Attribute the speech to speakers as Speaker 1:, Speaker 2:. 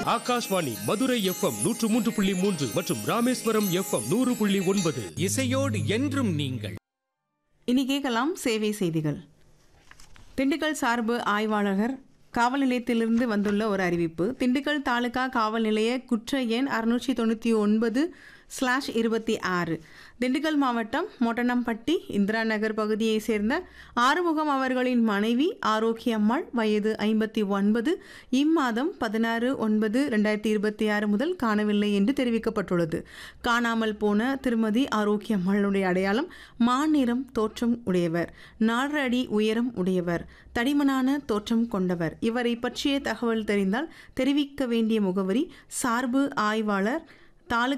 Speaker 1: Akashvani Madurai FM நூற்று மூன்று புள்ளி மூன்று மற்றும் ராமேஸ்வரம் எஃப்எம் நூறு புள்ளி ஒன்பது
Speaker 2: இசையோடு என்றும் நீங்கள்
Speaker 3: இனி கேட்கலாம் சேவை செய்திகள் திண்டுக்கல் சார்பு ஆய்வாளர் காவல் நிலையத்திலிருந்து வந்துள்ள ஒரு அறிவிப்பு திண்டுக்கல் தாலுகா காவல் நிலைய குற்ற எண் அறுநூற்றி தொண்ணூற்றி ஒன்பது ஸ்லாஷ் இருபத்தி ஆறு திண்டுக்கல் மாவட்டம் மொட்டனம்பட்டி இந்திரா நகர் பகுதியைச் சேர்ந்த ஆறுமுகம் அவர்களின் மனைவி ஆரோக்கியம்மாள் வயது ஐம்பத்தி ஒன்பது இம்மாதம் பதினாறு ஒன்பது ரெண்டாயிரத்தி இருபத்தி ஆறு முதல் காணவில்லை என்று தெரிவிக்கப்பட்டுள்ளது காணாமல் போன திருமதி ஆரோக்கியம்மாளுடைய அடையாளம் மாநிறம் தோற்றம் உடையவர் நாலரை அடி உயரம் உடையவர் தடிமனான தோற்றம் கொண்டவர் இவரை பற்றிய தகவல் தெரிந்தால் தெரிவிக்க வேண்டிய முகவரி சார்பு ஆய்வாளர் தாலுகா